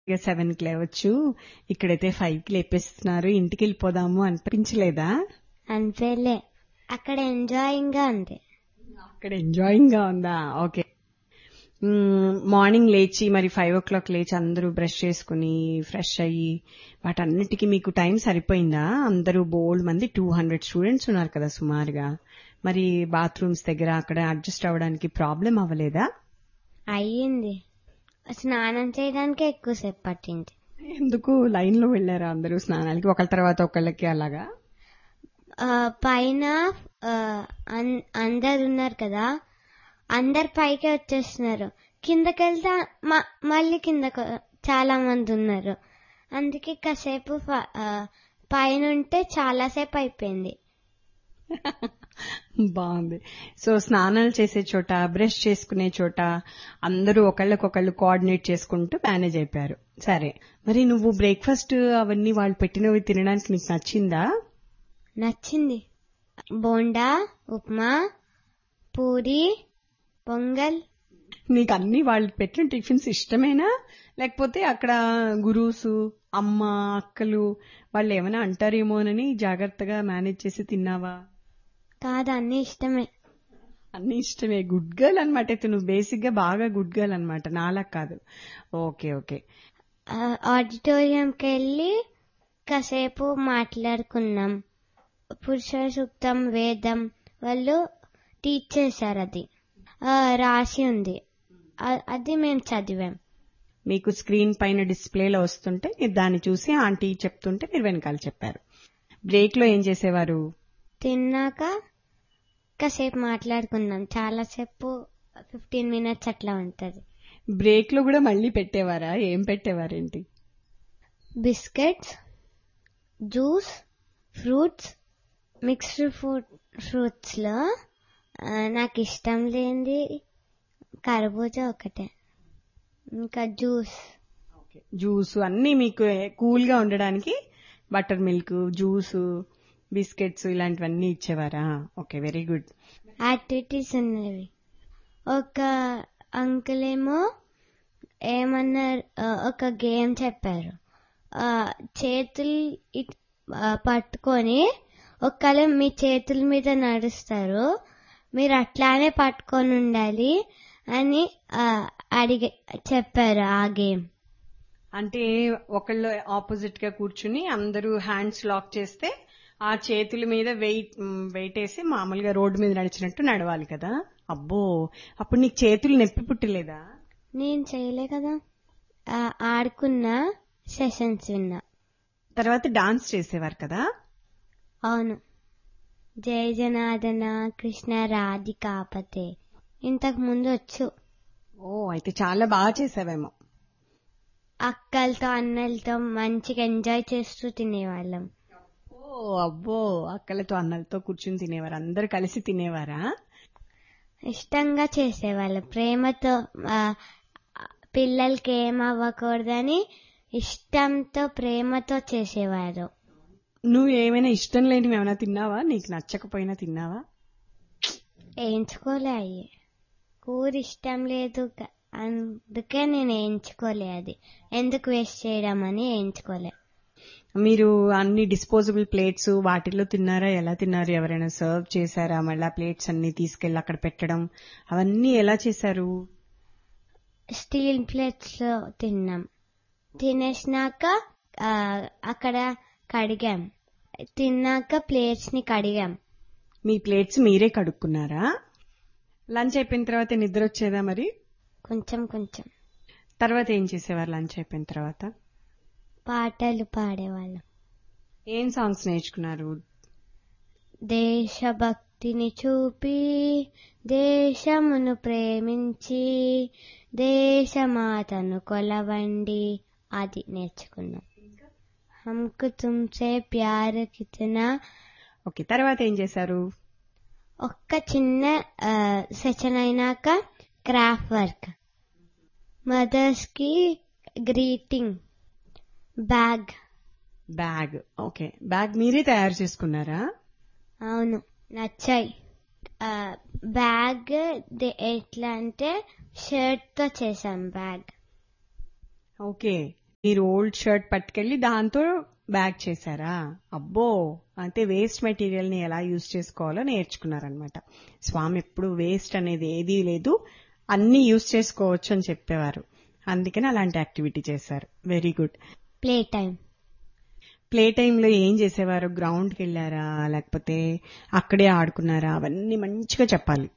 ఇక సెవెన్ కి లేవచ్చు ఇక్కడైతే ఫైవ్ కి లేపేస్తున్నారు ఇంటికి వెళ్ళిపోదాము అనిపించలేదా అనిపించలే అక్కడ ఎంజాయింగ్ గా ఉంది అక్కడ ఎంజాయింగ్ గా ఉందా ఓకే మార్నింగ్ లేచి మరి ఫైవ్ ఓ క్లాక్ లేచి అందరూ బ్రష్ చేసుకుని ఫ్రెష్ అయ్యి వాటన్నిటికీ మీకు టైం సరిపోయిందా అందరూ బోల్డ్ మంది టూ హండ్రెడ్ స్టూడెంట్స్ ఉన్నారు కదా సుమారుగా మరి బాత్రూమ్స్ దగ్గర అక్కడ అడ్జస్ట్ అవ్వడానికి ప్రాబ్లం అవ్వలేదా అయ్యింది స్నానం చేయడానికి ఎక్కువసేపు పట్టింది ఎందుకు లైన్ లో వెళ్లారా అందరూ స్నానాలకి ఒకళ్ళ తర్వాత ఒకళ్ళకి అలాగా ఆ, పైన ఆ, అన్- అందరు ఉన్నారు కదా అందరు పైకి వచ్చేస్తున్నారు కిందకి వెళ్తే మ- మళ్ళీ కిందకు చాలా మంది ఉన్నారు అందుకే కాసేపు ఫ- ఆ, పైన ఉంటే చాలాసేపు అయిపోయింది బాగుంది సో స్నానాలు చేసే చోట బ్రష్ చేసుకునే చోట అందరూ ఒకళ్ళకొకళ్ళు కోఆర్డినేట్ చేసుకుంటూ మేనేజ్ అయిపోయారు సరే మరి నువ్వు బ్రేక్ఫాస్ట్ అవన్నీ వాళ్ళు పెట్టినవి తినడానికి నీకు నచ్చిందా నచ్చింది బోండా ఉప్మా పూరి పొంగల్ నీకు అన్ని వాళ్ళు పెట్టిన టిఫిన్స్ ఇష్టమేనా లేకపోతే అక్కడ గురూసు అమ్మ అక్కలు వాళ్ళు ఏమైనా అంటారేమోనని జాగ్రత్తగా మేనేజ్ చేసి తిన్నావా కాదు అన్ని ఇష్టమే అన్ని ఇష్టమే గుడ్ గర్ల్ అనమాట అయితే నువ్వు బేసిక్ గా బాగా గుడ్ గర్ల్ అనమాట నాలా కాదు ఓకే ఓకే ఆ, ఆడిటోరియంకి వెళ్ళి కాసేపు మాట్లాడుకున్నాం పురుష సూక్తం వేదం వాళ్ళు టీచ్ చేశారు అది ఆ, రాసి ఉంది ఆ- అది మేము చదివాం మీకు స్క్రీన్ పైన డిస్ప్లేలో వస్తుంటే మీరు దాన్ని చూసి ఆంటీ చెప్తుంటే మీరు వెనకాల చెప్పారు బ్రేక్ లో ఏం చేసేవారు తిన్నాక కాసేపు మాట్లాడుకున్నాం చాలాసేపు ఫిఫ్టీన్ మినిట్స్ అట్లా ఉంటుంది బ్రేక్ లో కూడా మళ్ళీ పెట్టేవారా ఏం పెట్టేవారేంటి biscuits juice fruits mixed fruit fruits లో ఆ, నాకు ఇష్టం లేనిది కర్బూజా ఒకటే ఇంకా జ్యూస్ జ్యూస్ అన్ని మీకు కూల్ గా ఉండడానికి బటర్ మిల్క్ జ్యూస్ బిస్కెట్స్ ఇలాంటివన్నీ ఇచ్చేవారా ఓకే వెరీ గుడ్ యాక్టివిటీస్ ఉన్నవి ఒక అంకుల్ ఏమో ఏమన్నారు ఆ, ఒక గేమ్ చెప్పారు ఆ, చేతులు ఇట్- ఆ, పట్టుకొని ఒకళ్ళు మీ చేతుల మీద నడుస్తారు మీరు అట్లానే పట్టుకొని ఉండాలి అని ఆ, అడిగే చెప్పారు ఆ గేమ్ అంటే ఒకళ్ళు ఆపోజిట్ గా కూర్చుని అందరూ హ్యాండ్స్ లాక్ చేస్తే ఆ చేతుల మీద వెయిట్ వెయిట్ వేసి మామూలుగా రోడ్డు మీద నడిచినట్టు నడవాలి కదా అబ్బో అప్పుడు నీకు చేతులు నొప్పి పుట్టలేదా నేను చేయలే కదా ఆ, ఆడుకున్న సెషన్స్ విన్నా తర్వాత డాన్స్ చేసేవారు కదా అవును జయ జనార్దన కృష్ణ రాధికాపతే ఇంతకు ముందు వచ్చు ఓ అయితే చాలా బాగా చేసావేమో అక్కలతో అన్నలతో మంచిగా ఎంజాయ్ చేస్తూ తినేవాళ్ళం ఓ అబ్బో అక్కలతో అన్నలతో కూర్చుని తినేవారు అందరు కలిసి తినేవారా ఇష్టంగా చేసేవాళ్ళం ప్రేమతో ఆ, పిల్లలకి ఏం అవ్వకూడదని ఇష్టంతో ప్రేమతో చేసేవారు నువ్వు ఏమైనా ఇష్టం లేనివి ఏమైనా తిన్నావా నీకు నచ్చకపోయినా తిన్నావా వేయించుకోలే అయ్యి కూర ఇష్టం లేదు క- అందుకే నేను వేయించుకోలే అది ఎందుకు వేస్ట్ చేయడం అని వేయించుకోలే మీరు అన్ని డిస్పోజబుల్ ప్లేట్స్ వాటిల్లో తిన్నారా ఎలా తిన్నారు ఎవరైనా సర్వ్ చేశారా మళ్ళీ ప్లేట్స్ అన్ని తీసుకెళ్లి అక్కడ పెట్టడం అవన్నీ ఎలా చేశారు స్టీల్ ప్లేట్స్ లో తిన్నాం తినేసినాక ఆ, అక్కడ కడిగాం తిన్నాక ప్లేట్స్ ని కడిగాం మీ ప్లేట్స్ మీరే కడుక్కున్నారా లంచ్ అయిపోయిన తర్వాత నిద్ర వచ్చేదా మరి కొంచెం కొంచెం తర్వాత ఏం చేసేవారు లంచ్ అయిపోయిన తర్వాత పాటలు పాడేవాళ్ళం ఏం సాంగ్స్ నేర్చుకున్నారు దేశభక్తిని చూపి దేశమును ప్రేమించి దేశమాతను కొలవండి అది నేర్చుకున్నాం హమ్కు తుమ్సే ప్యార్ కితనా ఓకే తర్వాత ఏం చేశారు ఒక్క చిన్న సెషన్ అయినాక క్రాఫ్ట్ వర్క్ మదర్స్ కి greeting bag bag okay bag మీరే తయారు చేసుకున్నారా అవును నచ్చాయి ఆ, బ్యాగ్ ది- ఎట్లా అంటే షర్ట్ తో చేసాం బ్యాగ్ ఓకే మీరు ఓల్డ్ షర్ట్ పట్టుకెళ్లి దాంతో బ్యాగ్ చేశారా అబ్బో అంటే వేస్ట్ మెటీరియల్ ని ఎలా యూజ్ చేసుకోవాలో నేర్చుకున్నారనమాట స్వామి ఎప్పుడు వేస్ట్ అనేది ఏదీ లేదు అన్ని యూజ్ చేసుకోవచ్చు అని చెప్పేవారు అందుకని అలాంటి యాక్టివిటీ చేశారు very good play time play టైంలో ఏం చేసేవారు గ్రౌండ్కి వెళ్ళారా లేకపోతే అక్కడే ఆడుకున్నారా అవన్నీ మంచిగా చెప్పాలి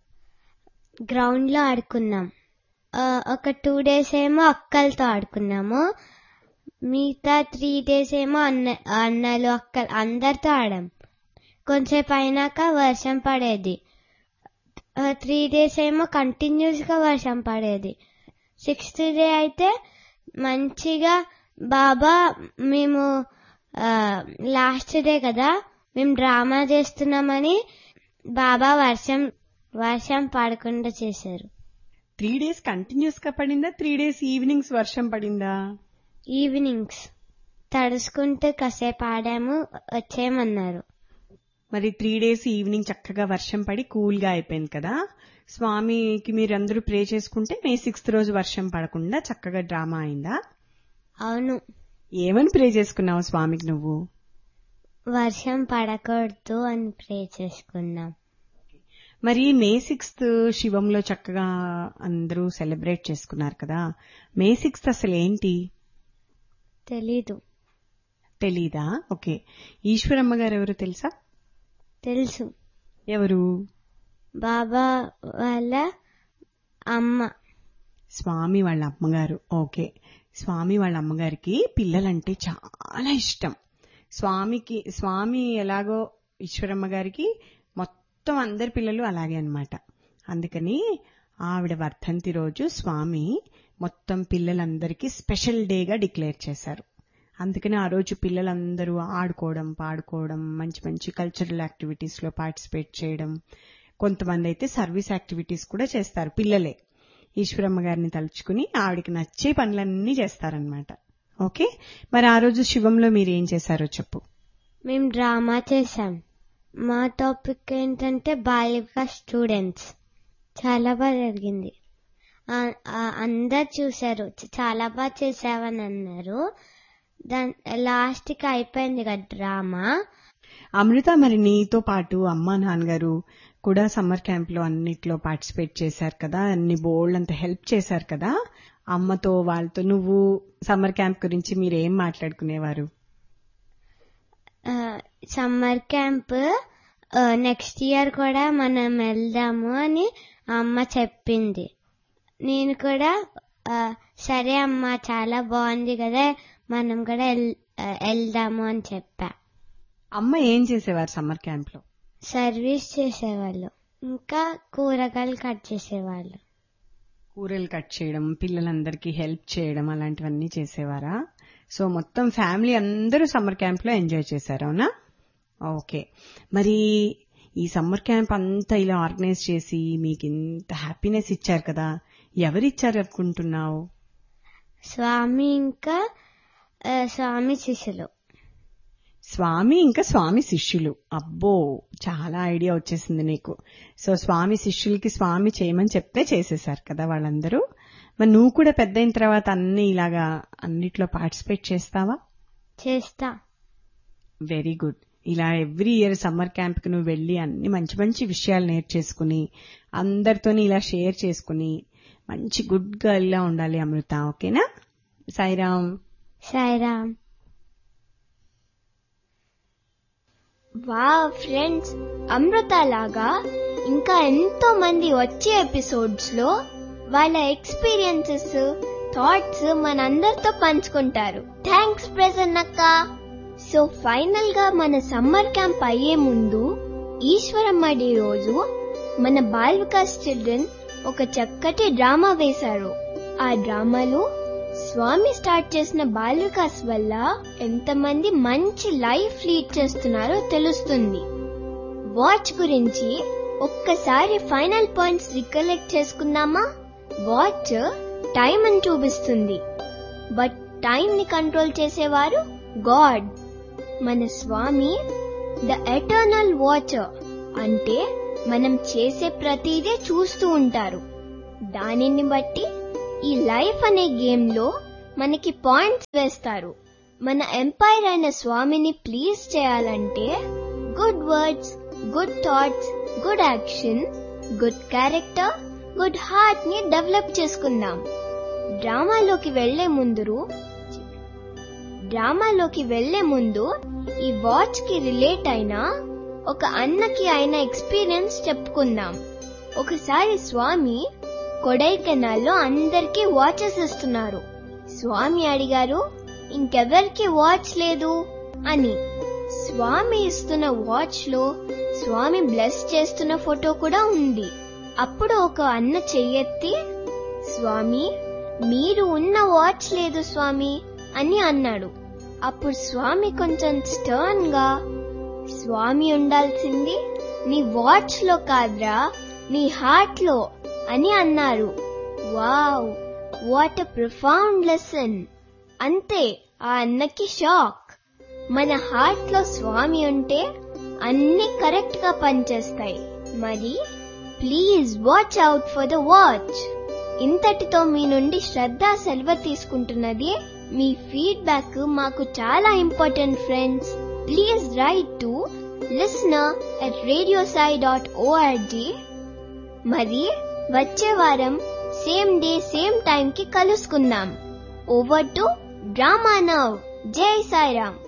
గ్రౌండ్ లో ఆడుకున్నాం ఆ, ఒక టూ డేస్ ఏమో అక్కలతో ఆడుకున్నాము మిగతా త్రీ డేస్ ఏమో అన్న అన్నలు అక్కలు అందరితో ఆడాం కొంచెంసేపు అయినాక వర్షం పడేది త్రీ డేస్ ఏమో కంటిన్యూస్ గా వర్షం పడేది సిక్స్త్ డే అయితే మంచిగా బాబా మేము లాస్ట్ డే కదా మేము డ్రామా చేస్తున్నామని బాబా వర్షం వర్షం పడకుండా చేశారు త్రీ డేస్ కంటిన్యూస్ గా పడిందా త్రీ డేస్ ఈవినింగ్స్ వర్షం పడిందా ఈవినింగ్స్ తడుచుకుంటూ కాసేపు ఆడాము వచ్చేయమన్నారు మరి త్రీ డేస్ ఈవినింగ్ చక్కగా వర్షం పడి కూల్ గా అయిపోయింది కదా స్వామికి మీరందరూ ప్రే చేసుకుంటే మే సిక్స్త్ రోజు వర్షం పడకుండా చక్కగా డ్రామా అయిందా అవును ఏమని ప్రే చేసుకున్నావు స్వామికి నువ్వు వర్షం పడకూడదు అని ప్రే చేసుకున్నాం మరి మే సిక్స్త్ శివంలో చక్కగా అందరూ సెలబ్రేట్ చేసుకున్నారు కదా మే సిక్స్త్ అసలు ఏంటి తెలీదు తెలీదా ఓకే ఈశ్వరమ్మ గారు ఎవరు తెలుసా తెలుసు ఎవరు బాబా వాళ్ళ అమ్మ స్వామి వాళ్ళ అమ్మగారు ఓకే స్వామి వాళ్ళ అమ్మగారికి పిల్లలంటే చాలా ఇష్టం స్వామికి స్వామి ఎలాగో ఈశ్వరమ్మ గారికి మొత్తం అందరి పిల్లలు అలాగే అన్నమాట అందుకని ఆవిడ వర్ధంతి రోజు స్వామి మొత్తం పిల్లలందరికీ స్పెషల్ డేగా డిక్లేర్ చేశారు అందుకని ఆ రోజు పిల్లలందరూ ఆడుకోవడం పాడుకోవడం మంచి మంచి కల్చరల్ యాక్టివిటీస్ లో పార్టిసిపేట్ చేయడం కొంతమంది అయితే సర్వీస్ యాక్టివిటీస్ కూడా చేస్తారు పిల్లలే ఈశ్వరమ్మ గారిని తలుచుకుని ఆవిడకి నచ్చే పనులన్నీ చేస్తారనమాట ఓకే మరి ఆ రోజు శివంలో మీరు ఏం చేశారో చెప్పు మేము డ్రామా చేశాం మా టాపిక్ ఏంటంటే బాలిక స్టూడెంట్స్ చాలా బాగా జరిగింది ఆ- ఆ- అందరు చూశారు చ- చాలా బాగా చేసావని అన్నారు దాని లాస్ట్ కి అయిపోయింది కదా డ్రామా అమృత మరి నీతో పాటు అమ్మా నాన్నగారు కూడా సమ్మర్ క్యాంప్ లో అన్నిట్లో పార్టిసిపేట్ చేశారు కదా అన్ని బోల్డ్ అంత హెల్ప్ చేశారు కదా అమ్మతో వాళ్ళతో నువ్వు సమ్మర్ క్యాంప్ గురించి మీరు ఏం మాట్లాడుకునేవారు సమ్మర్ క్యాంప్ నెక్స్ట్ ఇయర్ కూడా మనం వెళ్దాము అని అమ్మ చెప్పింది నేను కూడా ఆ, సరే అమ్మ చాలా బాగుంది కదా మనం కూడా వెల్- ఆ, వెళ్దాము అని చెప్పా అమ్మ ఏం చేసేవారు సమ్మర్ క్యాంప్ లో సర్వీస్ చేసేవాళ్ళు ఇంకా కూరగాయలు కట్ చేసేవాళ్ళు కూరలు కట్ చేయడం పిల్లలందరికీ హెల్ప్ చేయడం అలాంటివన్నీ చేసేవారా సో మొత్తం ఫ్యామిలీ అందరూ సమ్మర్ క్యాంప్ లో ఎంజాయ్ చేశారు అవునా ఓకే మరి ఈ సమ్మర్ క్యాంప్ అంతా ఇలా ఆర్గనైజ్ చేసి మీకు ఇంత హ్యాపీనెస్ ఇచ్చారు కదా ఎవరిచ్చారు అనుకుంటున్నావు స్వామి ఇంకా ఆ, స్వామి శిష్యులు స్వామి ఇంకా స్వామి శిష్యులు అబ్బో చాలా ఐడియా వచ్చేసింది నీకు సో స్వామి శిష్యులకి స్వామి చేయమని చెప్తే చేసేశారు కదా వాళ్ళందరూ మరి నువ్వు కూడా పెద్ద అయిన తర్వాత అన్ని ఇలాగా అన్నిట్లో పార్టిసిపేట్ చేస్తావా చేస్తా వెరీ గుడ్ ఇలా ఎవ్రీ ఇయర్ సమ్మర్ క్యాంప్ కి నువ్వు వెళ్ళి అన్ని మంచి మంచి విషయాలు నేర్చేసుకుని అందరితోని ఇలా షేర్ చేసుకుని మంచి గుడ్ గర్ల్ లా ఉండాలి అమృత ఓకేనా సాయిరామ్ సాయిరామ్ వా ఫ్రెండ్స్ అమృత లాగా ఇంకా ఎంతో మంది వచ్చే ఎపిసోడ్స్ లో వాళ్ళ ఎక్స్పీరియన్సెస్ థాట్స్ మనందరితో పంచుకుంటారు థ్యాంక్స్ ప్రసన్నక్క సో ఫైనల్ గా మన సమ్మర్ క్యాంప్ అయ్యే ముందు ఈశ్వరమ్మ డే రోజు మన బాల్ వికాస్ చిల్డ్రన్ ఒక చక్కటి డ్రామా వేశారు ఆ డ్రామాలో స్వామి స్టార్ట్ చేసిన బాల్ వికాస్ వల్ల ఎంతమంది మంచి లైఫ్ లీడ్ చేస్తున్నారో తెలుస్తుంది వాచ్ గురించి ఒక్కసారి ఫైనల్ పాయింట్స్ రికలెక్ట్ చేసుకుందామా వాచ్ టైం అని చూపిస్తుంది బట్ టైం ని కంట్రోల్ చేసేవారు గాడ్ మన స్వామి ద ఎటర్నల్ వాచర్ అంటే మనం చేసే ప్రతిదీ చూస్తూ ఉంటారు దానిని బట్టి ఈ లైఫ్ అనే గేమ్ లో మనకి పాయింట్స్ వేస్తారు మన ఎంపైర్ అయిన స్వామిని ప్లీజ్ చేయాలంటే good words good thoughts good action good character good heart ని డెవలప్ చేసుకుందాం డ్రామాలోకి వెళ్లే ముందు డ్రామాలోకి వెళ్లే ముందు ఈ వాచ్ కి రిలేట్ అయిన ఒక అన్నకి అయిన ఎక్స్పీరియన్స్ చెప్పుకుందాం ఒకసారి స్వామి కొడైకెనాల్లో అందరికీ వాచెస్ ఇస్తున్నారు స్వామి అడిగారు ఇంకెవరికి వాచ్ లేదు అని స్వామి ఇస్తున్న వాచ్ లో స్వామి బ్లెస్ చేస్తున్న ఫోటో కూడా ఉంది అప్పుడు ఒక అన్న చెయ్యెత్తి స్వామి మీరు ఉన్న వాచ్ లేదు స్వామి అని అన్నాడు అప్పుడు స్వామి కొంచెం స్టర్న్ గా స్వామి ఉండాల్సింది నీ వాచ్ లో కాదురా నీ హార్ట్ లో అని అన్నారు wow what a profound lesson అంతే ఆ అన్నకి షాక్ మన హార్ట్ లో స్వామి ఉంటే అన్ని కరెక్ట్ గా పనిచేస్తాయి మరి please watch out for the watch ఇంతటితో మీ నుండి శ్రద్ధ సెలవు తీసుకుంటున్నది మీ ఫీడ్బ్యాక్ మాకు చాలా important friends please right to listener at Radio Sai dot ORG మరి వచ్చే వారం సేమ్ డే సేమ్ టైం కి కలుసుకుందాం ఓవర్ టు డ్రామా నవ్ జై సాయిరామ్